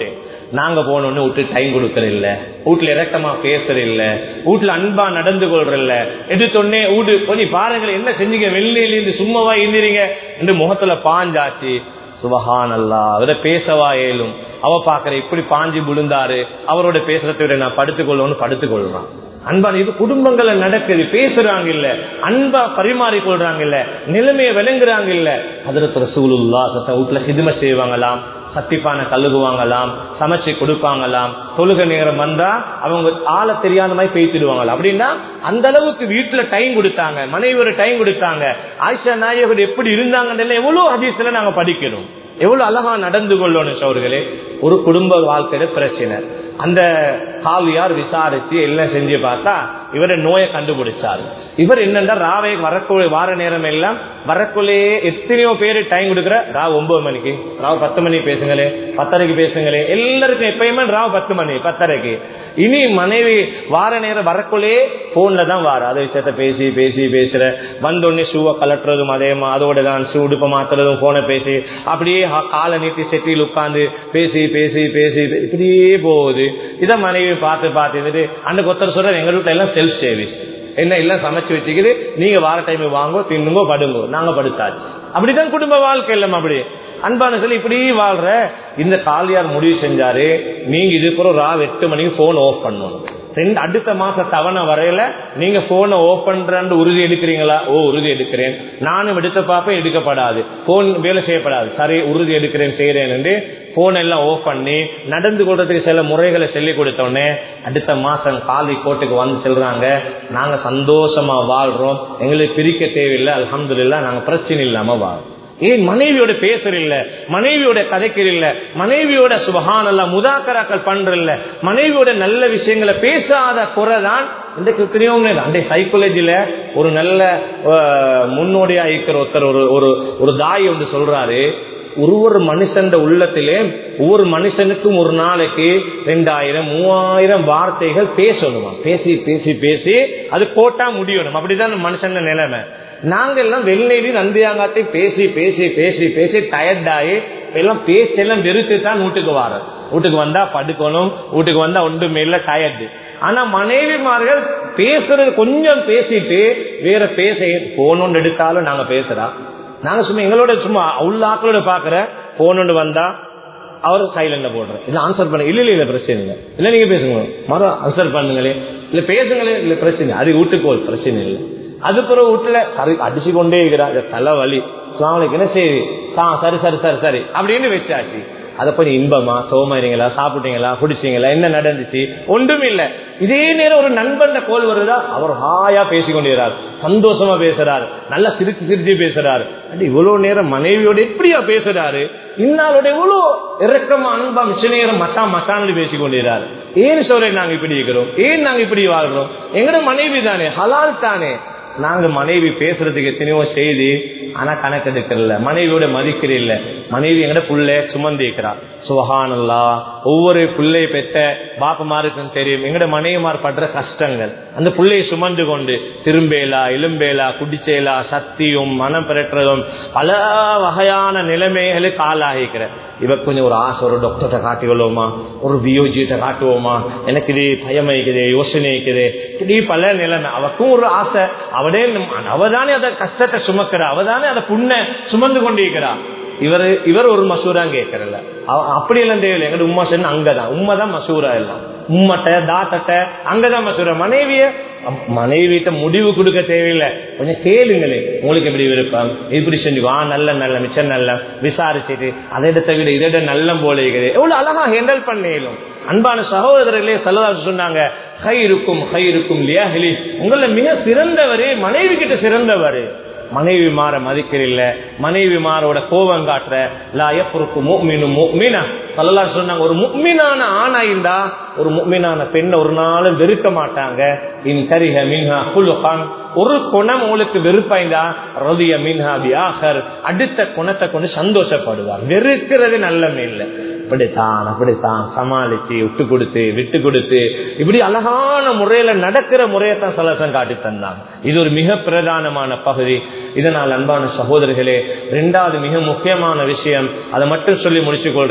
நாங்க போனோன்னு விட்டு டைம் கொடுக்கறது இல்ல வீட்டுல இறக்கமா பேசுறது இல்ல வீட்டுல அன்பா நடந்து கொள்றது இல்ல எடுத்தோடனே வீடு கொஞ்சம் பாருங்கள் என்ன செஞ்சீங்க வெள்ளையில இருந்து சும்மாவா இருந்தீங்க என்று முகத்துல பாஞ்சாச்சு சுபஹான் அல்லா அவரை பேசவா ஏலும் அவ பாக்குற இப்படி பாஞ்சு விழுந்தாரு அவரோட பேசுறதை விட நான் படுத்துக்கொள்ளணும்னு படுத்துக்கொள்றான் அன்பான இது குடும்பங்கள்ல நடக்குது பேசுறாங்க இல்ல அன்பா பரிமாறி கொள்றாங்க இல்ல நிலைமையை விளங்குறாங்க இல்ல அதற்கு ரசூலுல்லா சத்த வீட்டுல ஹிதும செய்வாங்களாம் சத்திப்பான கழுகுவாங்களாம் சமைச்சு கொடுப்பாங்களாம் தொழுக நேரம் வந்தா அவங்க ஆள தெரியாத மாதிரி பேசிடுவாங்களாம் அப்படின்னா அந்த அளவுக்கு வீட்டுல டைம் கொடுத்தாங்க மனைவியோட டைம் கொடுத்தாங்க ஆயிஷா நாயகர் எப்படி இருந்தாங்கன்னு எவ்வளவு ஹதீஸ்ல நாங்க படிக்கிறோம் எவ்வளவு அழகா நடந்து கொள்ளணும் சோர்களே ஒரு குடும்ப வாழ்க்கையில பிரச்சனை அந்த காவியார் விசாரிச்சு எல்லாம் செஞ்சு பார்த்தா இவரை நோயை கண்டுபிடிச்சாரு இவர் என்னன்னா ராவை வரக்குள்ள வார நேரம் எல்லாம் வரக்குள்ளேயே எத்தனையோ பேரு டைம் கொடுக்குற ராவ் ஒன்பது மணிக்கு ராவ் பத்து மணிக்கு பேசுங்களே பத்தரைக்கு பேசுங்களே எல்லாருக்கும் எப்பயுமே ராவ் பத்து மணி பத்தரைக்கு இனி மனைவி வார நேரம் வரக்குள்ளேயே போன்ல தான் வார அதை விஷயத்த பேசி பேசி பேசுற வந்தோடனே ஷூவை கலட்டுறதும் அதே அதோட தான் ஷூ உடுப்ப மாத்துறதும் போனை பேசி அப்படியே காலை நீட்டி செட்டியில் உட்காந்து பேசி பேசி பேசி இப்படியே போகுது இதை மனைவி பார்த்து பார்த்து அந்த கொத்தர் சொல்ற எங்க வீட்டுல எல்லாம் செல்ஃப் சர்வீஸ் என்ன எல்லாம் சமைச்சு வச்சுக்கிது நீங்க வார டைம் வாங்கோ தின்னுங்கோ படுங்கோ நாங்க படுத்தாச்சு அப்படிதான் குடும்ப வாழ்க்கை இல்லம் அப்படி அன்பான சொல்லி இப்படி வாழ்ற இந்த காலியார் முடிவு செஞ்சாரு நீங்க இதுக்கு ஒரு ரா எட்டு மணிக்கு போன் ஆஃப் பண்ணணும் ரெண்டு அடுத்த மாச தவணை வரையில நீங்க போனை ஓபன் உறுதி எடுக்கிறீங்களா ஓ உறுதி எடுக்கிறேன் நானும் எடுத்த பார்ப்பேன் எடுக்கப்படாது போன் வேலை செய்யப்படாது சரி உறுதி எடுக்கிறேன் செய்யறேன் என்று போன் எல்லாம் ஓஃப் பண்ணி நடந்து கொள்றதுக்கு சில முறைகளை சொல்லி கொடுத்தோடனே அடுத்த மாசம் காலி கோட்டுக்கு வந்து செல்றாங்க நாங்க சந்தோஷமா வாழ்றோம் எங்களுக்கு பிரிக்க தேவையில்லை அலமதுல்லா நாங்க பிரச்சனை இல்லாம வாழ்றோம் ஏன் மனைவியோட பேசுறில்ல மனைவியோட கதைக்கிறல்ல மனைவியோட சுபகானல்ல முதாக்கராக்கள் பண்றல்ல மனைவியோட நல்ல விஷயங்களை பேசாத குறைதான் இந்த கிருத்திரியோங்க அந்த சைக்காலஜில ஒரு நல்ல முன்னோடியா இருக்கிற ஒருத்தர் ஒரு ஒரு ஒரு தாய் ஒன்று சொல்றாரு ஒரு ஒரு மனுஷன் உள்ளத்திலே ஒவ்வொரு மனுஷனுக்கும் ஒரு நாளைக்கு ரெண்டாயிரம் மூவாயிரம் வார்த்தைகள் பேசணுமா பேசி பேசி பேசி அது கோட்டா முடியணும் அப்படிதான் மனுஷன் நிலைமை நாங்க எல்லாம் வெள்ளேடி நந்தியாங்காத்தை பேசி பேசி பேசி பேசி டயர்ட் ஆகி எல்லாம் பேச்செல்லாம் வெறுத்து தான் வீட்டுக்கு வர வீட்டுக்கு வந்தா படுக்கணும் வீட்டுக்கு வந்தா ஒன்றுமே இல்ல டயர்டு ஆனா மனைவிமார்கள் பேசுறது கொஞ்சம் பேசிட்டு வேற பேச போன் ஒன்று எடுத்தாலும் நாங்க பேசுறா நாங்க சும்மா எங்களோட சும்மா உள்ள ஆக்களோட பாக்குற போன் ஒன்று வந்தா அவர் சைலண்ட்ல போடுறேன் இல்ல ஆன்சர் பண்ண இல்ல இல்ல பிரச்சனை இல்லை இல்ல நீங்க பேசுங்க மரம் ஆன்சர் பண்ணுங்களே இல்ல பேசுங்களே இல்ல பிரச்சனை அது வீட்டுக்கு பிரச்சனை இல்லை அது பிறகு வீட்டுல அடிச்சு கொண்டே இருக்கிறா தலை வலி சுவாமிக்கு என்ன செய்யுது சரி சரி சரி சரி அப்படின்னு வச்சாச்சு அதை கொஞ்சம் இன்பமா சோமாரிங்களா சாப்பிட்டீங்களா குடிச்சீங்களா என்ன நடந்துச்சு ஒன்றும் இல்ல இதே நேரம் ஒரு நண்பன் கோல் வருதா அவர் ஹாயா பேசிக்கொண்டிருக்கிறார் சந்தோஷமா பேசுறாரு நல்லா சிரிச்சு சிரிச்சு பேசுறாரு இவ்வளவு நேரம் மனைவியோட எப்படியா பேசுறாரு இன்னாலோட எவ்வளவு இறக்கமா அன்பா மிச்ச நேரம் மசா மசான்னு பேசி கொண்டிருக்கிறாரு ஏன் சொல்றேன் நாங்க இப்படி இருக்கிறோம் ஏன் நாங்க இப்படி வாழ்றோம் எங்கட மனைவி தானே ஹலால் தானே நாங்க மனைவி பேசுறதுக்கு எத்தனையோ செய்தி ஆனா கணக்கெடுக்கல மனைவியோட மதிக்கிறீல்ல மனைவி எங்கட புள்ள சுமந்திக்கிறா சுகானல்லா ஒவ்வொரு பிள்ளையை பெற்ற பாப்பமாருக்கும் தெரியும் எங்கட மனைவிமார் படுற கஷ்டங்கள் அந்த பிள்ளையை சுமந்து கொண்டு திரும்பேலா இலும்பேலா குடிச்சேலா சக்தியும் மனம் பெறற்றதும் பல வகையான நிலைமைகளுக்கு ஆளாகிக்கிற இவ கொஞ்சம் ஒரு ஆசை ஒரு டாக்டர்கிட்ட காட்டிக்கொள்வோமா ஒரு பியோஜிட்ட காட்டுவோமா எனக்கு இது பயம் இருக்குது யோசனை இருக்குது இப்படி பல நிலைமை அவக்கும் ஒரு ஆசை அவனே அவதானே அதை கஷ்டத்தை சுமக்கிறா அவதானே அதை புண்ண சுமந்து கொண்டிருக்கிறா இவர் இவர் ஒரு மசூரா கேட்கறல அப்படி எல்லாம் தேவையில்லை எங்கட உமா சொன்ன அங்கதான் உண்மைதான் மசூரா எல்லாம் உம்மட்ட தாத்தட்ட அங்கதான் மசூரா மனைவிய மனைவிட்ட முடிவு கொடுக்க தேவையில்லை கொஞ்சம் கேளுங்களே உங்களுக்கு எப்படி விருப்பம் இப்படி செஞ்சு வா நல்ல நல்ல மிச்சம் நல்ல விசாரிச்சுட்டு அதை இடத்த விட இதை நல்ல போல இருக்குது எவ்வளவு அழகா ஹேண்டல் பண்ணிடும் அன்பான சகோதரர்களே செல்லதாசு சொன்னாங்க கை இருக்கும் கை இருக்கும் இல்லையா உங்கள மிக சிறந்தவரே மனைவி கிட்ட சிறந்தவர் மனைவி மாற மதிக்கிறீல்ல மனைவி மாரோட கோபம் காட்டுற லா எஃப்ருக்கு முக்மினு முக்மினா சொல்லலா சொன்னாங்க ஒரு முக்மினான ஆணா இருந்தா ஒரு முக்மினான பெண்ணை ஒரு நாளும் வெறுக்க மாட்டாங்க இன் கரிஹ மின்ஹா குலுகான் ஒரு குணம் உங்களுக்கு வெறுப்பாய்ந்தா ரதிய மின்ஹா பியாகர் அடுத்த குணத்தை கொண்டு சந்தோஷப்படுவார் வெறுக்கிறது நல்லமே இல்லை இப்படித்தான் அப்படித்தான் சமாளிச்சு விட்டு கொடுத்து விட்டு கொடுத்து இப்படி அழகான முறையில நடக்கிற முறையை தான் சலசம் காட்டி தந்தாங்க இது ஒரு மிக பிரதானமான பகுதி இதனால் அன்பான சகோதரர்களே இரண்டாவது மிக முக்கியமான விஷயம் அதை மட்டும் சொல்லி முடிச்சுக் கொள்றேன்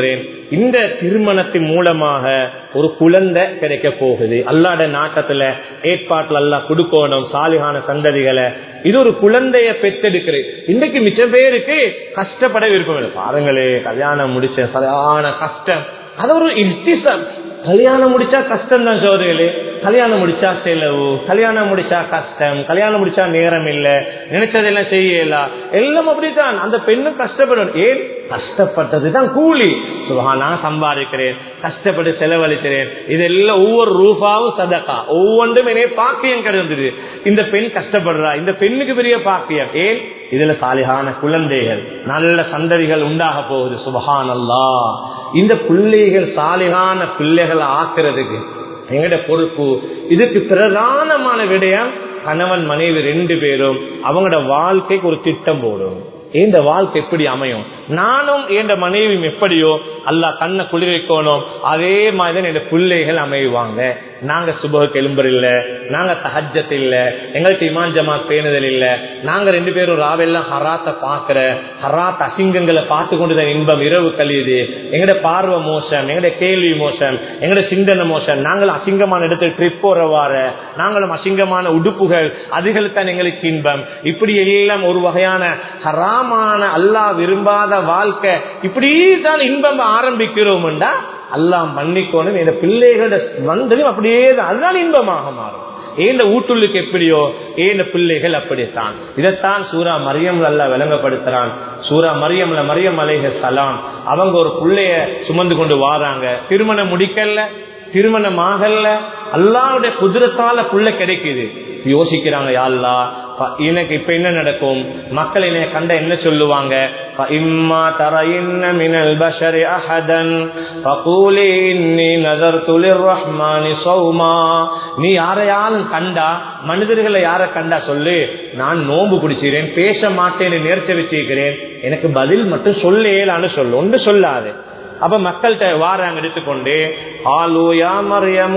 இந்த திருமணத்தின் மூலமாக ஒரு குழந்தை கிடைக்க போகுது அல்லாட நாட்டத்துல ஏற்பாட்டுல எல்லாம் கொடுக்கணும் சாலிகான சந்ததிகளை இது ஒரு குழந்தைய பெத்தெடுக்கிறது இன்றைக்கு மிச்சம் பேருக்கு கஷ்டப்பட விருப்பம் இல்லை பாருங்களே கல்யாணம் முடிச்ச சரியான கஷ்டம் அது ஒரு இஷ்டிசம் கல்யாணம் முடிச்சா கஷ்டம் தான் சோதரிகளே கல்யாணம் முடிச்சா செலவு கல்யாணம் முடிச்சா கஷ்டம் கல்யாணம் முடிச்சா நேரம் இல்ல நினைச்சதெல்லாம் செய்யலாம் எல்லாம் அப்படித்தான் அந்த பெண்ணும் கஷ்டப்படும் ஏன் கஷ்டப்பட்டதுதான் கூலி சுபா நான் சம்பாதிக்கிறேன் கஷ்டப்பட்டு செலவழிக்கிறேன் இதெல்லாம் ஒவ்வொரு ரூபாவும் சதக்கா ஒவ்வொன்றும் என்னைய பாக்கியம் கிடைந்தது இந்த பெண் கஷ்டப்படுறா இந்த பெண்ணுக்கு பெரிய பாக்கியம் ஏன் இதுல சாலிகான குழந்தைகள் நல்ல சந்ததிகள் உண்டாக போகுது சுபஹான் அல்லா இந்த பிள்ளைகள் சாலிகான பிள்ளைகளை ஆக்குறதுக்கு எங்கட பொறுப்பு இதுக்கு பிரதானமான விடயம் கணவன் மனைவி ரெண்டு பேரும் அவங்களோட வாழ்க்கைக்கு ஒரு திட்டம் போடும் இந்த வாழ்க்கை எப்படி அமையும் நானும் என் மனைவியும் எப்படியோ அல்லா கண்ணை குளிர் வைக்கணும் அதே மாதிரிதான் என் பிள்ளைகள் அமைவாங்க நாங்க சுபகுக்கு எலும்பர் இல்ல நாங்க தஹஜத் இல்ல எங்கள்கிட்ட இமான் ஜமா பேணுதல் இல்ல நாங்க ரெண்டு பேரும் ராவெல்லாம் ஹராத்த பாக்குற ஹராத் அசிங்கங்களை பார்த்து கொண்டுதான் இன்பம் இரவு கழியுது எங்கட பார்வை மோசம் எங்கட கேள்வி மோசம் எங்கட சிந்தனை மோசம் நாங்களும் அசிங்கமான இடத்துல ட்ரிப் போறவாற நாங்களும் அசிங்கமான உடுப்புகள் அதுகளுக்கு எங்களுக்கு இன்பம் இப்படி எல்லாம் ஒரு வகையான ஹராமான அல்லாஹ் விரும்பாத வாழ்க்கை இப்படி தான் இன்பம் ஆரம்பிக்கிறோம்டா அல்லாஹ் மன்னிக்கணும் இந்த பிள்ளைகளோட வந்ததும் அப்படியே தான் அதுதான் இன்பமாக மாறும் ஏந்த ஊட்டுள்ளுக்கு எப்படியோ ஏந்த பிள்ளைகள் அப்படித்தான் இதைத்தான் சூரா மரியம் அல்ல விளங்கப்படுத்துறான் சூரா மரியம்ல மரியம் அலேஹ சலாம் அவங்க ஒரு பிள்ளைய சுமந்து கொண்டு வாராங்க திருமணம் முடிக்கல திருமணம் ஆகல அல்லாவுடைய குதிரத்தால புள்ள கிடைக்குது யோசிக்கிறாங்க யாழ்லா எனக்கு இப்ப என்ன நடக்கும் மக்கள் என்னை கண்ட என்ன சொல்லுவாங்க இம்மா தர இன்ன மினல் பஷரி அஹதன் ஃபகூலி இன்னி நதர்து லிர்ரஹ்மானி ஸௌமா நீ யாரையாலும் கண்டா மனிதர்களை யார கண்டா சொல்லு நான் நோன்பு பிடிச்சிக்கிறேன் பேச மாட்டேன்னு நேர்ச்சி வச்சிருக்கிறேன் எனக்கு பதில் மட்டும் சொல்லேலான்னு சொல்லு ஒன்று சொல்லாது அப்ப மக்கள்கிட்ட வாராங்க எடுத்துக்கொண்டு ஆலூயா மரியமு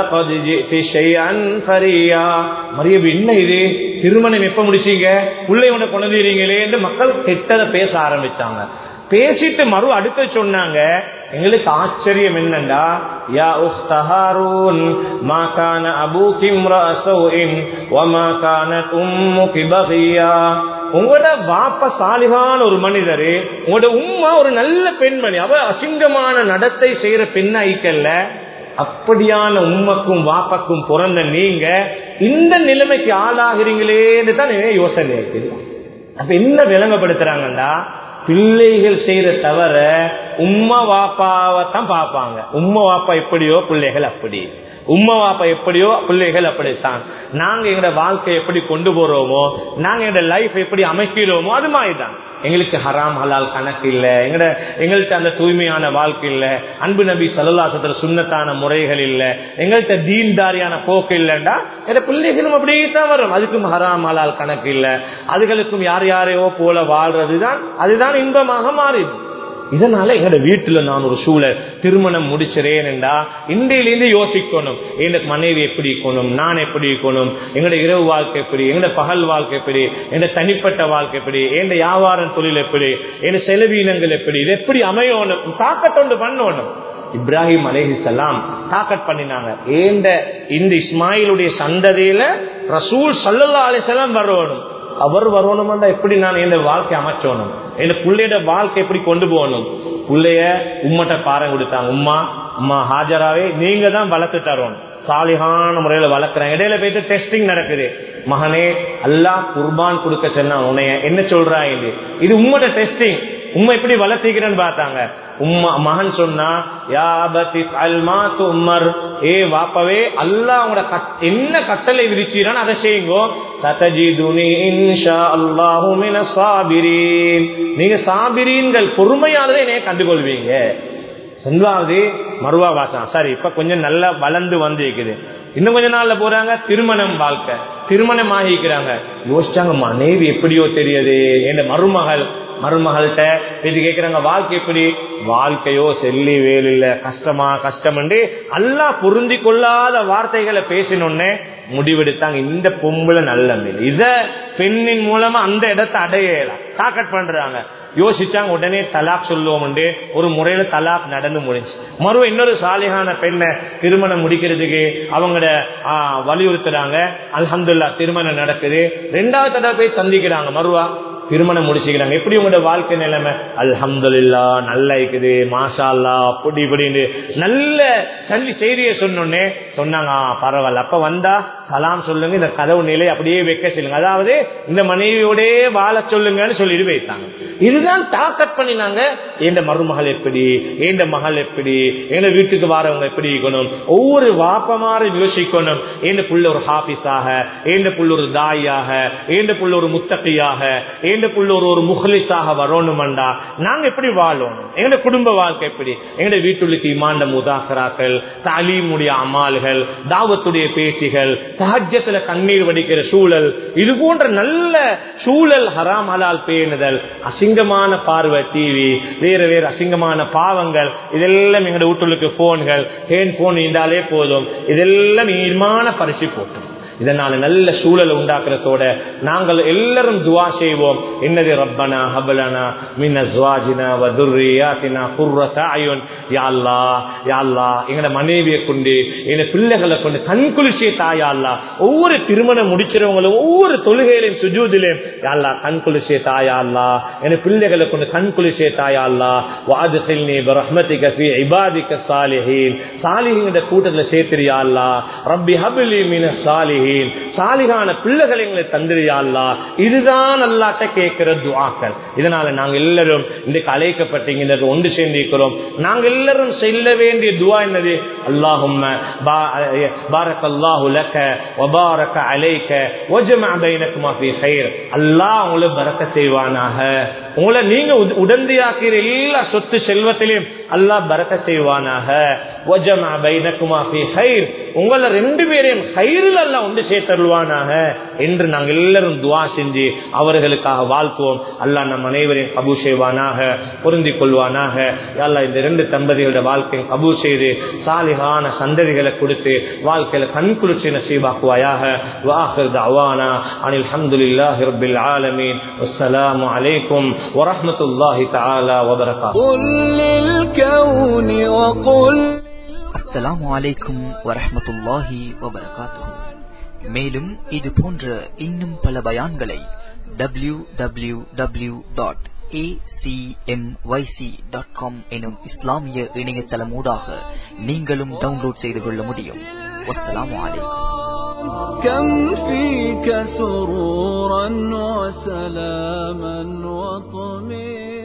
மரியம் என்ன இது திருமணம் எப்ப முடிச்சீங்க பிள்ளையோட கொண்டீங்களே என்று மக்கள் கெட்டதை பேச ஆரம்பிச்சாங்க பேசிட்டு மறு அடுத்து சொன்னாங்க எங்களுக்கு ஆச்சரியம் என்னண்டா யா உஸ்தஹாரூன் மா கான அபூகி இம்ரஅஸௌஇன் வமா கானத் உம்முகி பகியா உங்களோட வாப்ப சாலிகான ஒரு மனிதரு உங்களோட உம்மா ஒரு நல்ல பெண்மணி அவ அசிங்கமான நடத்தை செய்யற பெண்ணாய்க்கல்ல அப்படியான உம்மக்கும் வாப்பக்கும் பிறந்த நீங்க இந்த நிலைமைக்கு ஆளாகிறீங்களேன்னு தான் யோசனை இருக்குது அப்ப என்ன விளங்கப்படுத்துறாங்கன்னா பிள்ளைகள் செய்யற தவிர உம்மா வாப்பாவை தான் பார்ப்பாங்க உம்மா வாப்பா எப்படியோ பிள்ளைகள் அப்படி உம்மா வாப்பா எப்படியோ பிள்ளைகள் அப்படித்தான் நாங்க எங்களோட வாழ்க்கை எப்படி கொண்டு போறோமோ நாங்க எங்களோட லைஃப் எப்படி அமைக்கிறோமோ அது மாதிரிதான் எங்களுக்கு ஹராம் ஹலால் கணக்கு இல்ல எங்கட எங்கள்கிட்ட அந்த தூய்மையான வாழ்க்கை இல்ல அன்பு நபி சல்லாசத்துல சுண்ணத்தான முறைகள் இல்ல எங்கள்கிட்ட தீன்தாரியான போக்கு இல்லைண்டா எங்க பிள்ளைகளும் அப்படியே தான் வரும் அதுக்கும் ஹராம் ஹலால் கணக்கு இல்ல அதுகளுக்கும் யார் யாரையோ போல வாழ்றதுதான் அதுதான் இன்பமாக மாறிடும் இதனால எங்களோட வீட்டுல நான் ஒரு சூழல் திருமணம் முடிச்சிறேன்டா இன்றையிலிருந்து யோசிக்கணும் எங்க மனைவி எப்படி இருக்கணும் நான் எப்படி இருக்கணும் எங்களோட இரவு வாழ்க்கை எப்படி எங்களோட பகல் வாழ்க்கை எப்படி எங்க தனிப்பட்ட வாழ்க்கை எப்படி எங்க வியாபாரம் தொழில் எப்படி எங்க செலவீனங்கள் எப்படி இது எப்படி அமையணும் தாக்கத்தொண்டு பண்ணணும் இப்ராஹிம் அலேஹிசல்லாம் தாக்கட் பண்ணினாங்க ஏந்த இந்த இஸ்மாயிலுடைய சந்ததியில ரசூல் சல்லல்லா அலிசல்லாம் வரணும் அவர் வரணும்டா எப்படி நான் என் வாழ்க்கை அமைச்சோணும் என் பிள்ளையோட வாழ்க்கை எப்படி கொண்டு போகணும் பிள்ளைய உம்மட்ட பாரம் கொடுத்தாங்க உம்மா அம்மா ஹாஜராவே நீங்க தான் வளர்த்து தரணும் சாலிகான முறையில வளர்க்குறேன் இடையில போயிட்டு டெஸ்டிங் நடக்குது மகனே அல்லாஹ் குர்பான் கொடுக்க சொன்னா உன்னைய என்ன சொல்றா இது இது உம்மோட டெஸ்டிங் உம்மா எப்படி வளர்த்திக்கிறேன்னு பார்த்தாங்க உம்மா மகன் சொன்னா யாபதி அல்மா தும்மர் ஏ வாப்பவே அல்லாஹ் உங்களோட என்ன கட்டளை விரிச்சீரான்னு அதை செய்யுங்கோ சதஜிதுனி இன்ஷா அல்லாஹு மின சாபிரீன் நீங்க சாபிரீன்கள் பொறுமையானதை என்னைய கண்டுகொள்வீங்க ரெண்டாவது மறுவா வாசம் சரி இப்ப கொஞ்சம் நல்லா வளர்ந்து வந்து இருக்குது இன்னும் கொஞ்ச நாள்ல போறாங்க திருமணம் வாழ்க்கை திருமணம் ஆகிக்கிறாங்க யோசிச்சாங்க மனைவி எப்படியோ தெரியுது என் மருமகள் மருமகள்கிட்ட இது கேட்கிறாங்க வாழ்க்கை எப்படி வாழ்க்கையோ செல்லி வேல் இல்ல கஷ்டமா கஷ்டம் அல்லாஹ் பொருந்தி கொள்ளாத வார்த்தைகளை பேசினோன்னே முடிவெடுத்தாங்க இந்த பொம்பளை நல்ல மேல் இத பெண்ணின் மூலமா அந்த இடத்தை அடையலாம் தாக்கட் பண்றாங்க யோசிச்சாங்க உடனே தலாக் சொல்லுவோம் ஒரு முறையில தலாக் நடந்து முடிஞ்சு மறுவ இன்னொரு சாலிகான பெண்ணை திருமணம் முடிக்கிறதுக்கு அவங்கள வலியுறுத்துறாங்க அல்ஹம்துல்லா திருமணம் நடக்குது ரெண்டாவது தடவை போய் சந்திக்கிறாங்க மறுவா திருமணம் முடிச்சுக்கிறாங்க எப்படி உங்களோட வாழ்க்கை நிலைமை அல்ஹம்துல்லா நல்லா இருக்குது மாஷா அல்லா அப்படி இப்படின்னு நல்ல சல்லி செய்தியை சொன்னோன்னே சொன்னாங்க "ஆ, பரவாயில்ல அப்ப வந்தா சலாம் சொல்லுங்க இந்த கதவு நிலை அப்படியே வைக்க சொல்லுங்க அதாவது இந்த மனைவியோட வாழ சொல்லுங்கன்னு சொல்லிட்டு வைத்தாங்க இதுதான் தாக்கத் பண்ணினாங்க எந்த மருமகள் எப்படி எந்த மகள் எப்படி எங்க வீட்டுக்கு வாரவங்க எப்படி இருக்கணும் ஒவ்வொரு வாப்பமாறு யோசிக்கணும் எந்த புள்ள ஒரு ஹாபிஸாக எந்த புள்ள ஒரு தாயாக எந்த புள்ள ஒரு முத்தகையாக எந்த புள்ள ஒரு ஒரு முஹலிஸாக வரணும்டா நாங்க எப்படி வாழணும் எங்க குடும்ப வாழ்க்கை எப்படி எங்க வீட்டுள்ளுக்கு இமாண்ட முதாக்கராக்கள் தாலீமுடைய அமால்கள் தாவத்துடைய பேச்சுகள் தஹஜத்துல கண்ணீர் வடிக்கிற சூழல் இது போன்ற நல்ல சூழல் ஹராம் ஹலால் பேணுதல் அசிங்கமான பார்வை டிவி வேற வேற அசிங்கமான பாவங்கள் இதெல்லாம் எங்களுடைய வீட்டுள்ளுக்கு போன்கள் ஹேண்ட் போன் இருந்தாலே போதும் இதெல்லாம் ஈர்மான பரிசு போட்டு இதனால நல்ல சூழலை உண்டாக்குறதோட நாங்கள் எல்லாரும் துவா செய்வோம் என்னது ரப்பனா ஹபலனா மின் அஸ்வாஜினா வதுர்ரியாத்தினா குர்ரத அயுன் யா அல்லாஹ் யா அல்லாஹ் எங்கட மனைவியை கொண்டு எங்க பிள்ளைகளை கொண்டு கண் குளிர்ச்சியை தாயா அல்லாஹ் ஒவ்வொரு திருமணம் முடிச்சிறவங்களும் ஒவ்வொரு தொழுகையிலையும் சுஜூதிலையும் யா அல்லாஹ் கண் குளிர்ச்சியை தாயா அல்லாஹ் என் பிள்ளைகளை கொண்டு கண் குளிர்ச்சியை தாயா அல்லாஹ் வாதுசில்னி பிரஹ்மதிக ஃபீ இபாதிக சாலிஹீன் சாலிஹீன் கூட்டத்துல சேர்த்திரியா அல்லாஹ் ரப்பி ஹபிலி மின சாலிஹீன் சாலிகான பிள்ளைகளை எங்களை தந்திரியா அல்லாஹ் இதுதான் அல்லாட்ட கேட்கிற துஆக்கள் இதனால நாங்க எல்லாரும் இன்றைக்கு அழைக்கப்பட்டீங்க இந்த ஒன்று சேர்ந்திருக்கிறோம் நாங்க எல்லாரும் செல்ல வேண்டிய துவா என்னது அல்லாஹும்ம பாரக் அல்லாஹு லக்க வபாரக அலைக்க வஜமா பைனக்குமா ஃபீ ஹைர் அல்லாஹ் உங்களை பரக்க செய்வானாக உங்களை நீங்க உத- உடந்தையாக்கிற எல்லா சொத்து செல்வத்திலையும் அல்லாஹ் பரக்க செய்வானாக வஜமா பைனக்குமா ஃபீ ஹைர் உங்களை ரெண்டு பேரையும் ஹைரில் அல்லாஹ் ஒன்று சேர்த்தருள்வானாக என்று நாங்கள் எல்லாரும் துவா செஞ்சு அவர்களுக்காக வாழ்த்துவோம் அல்லாஹ் நம் அனைவரையும் கபூ செய்வானாக பொருந்திக் கொள்வானாக அல்லாஹ் இந்த ரெண்டு தம்பதிகளோட வாழ்க்கையை கபூ செய்து சாலிகான சந்ததிகளை கொடுத்து வாழ்க்கையில கண்குளிர்ச்சி நசீபாக்குவாயாக வாஹர் தவானா அனில் அல்ஹம்துலில்லாஹி ரப்பில் ஆலமீன் அஸ்ஸலாமு அலைக்கும் வரஹ்மத்துல்லாஹி தஆலா வபரகாத்துஹு قل للكون وقل அஸ்ஸலாமு அலைக்கும் வரஹ்மத்துல்லாஹி வபரகாத்துஹு மேலும் இது போன்ற இன்னும் பல பயான்களை W W W dot dot com எனும் இஸ்லாமிய இணையதளமூடாக நீங்களும் டவுன்லோட் செய்து கொள்ள முடியும் வஸ்ஸலாமு அலைக்கும் كم فيك سرورا وسلاما وطمئنا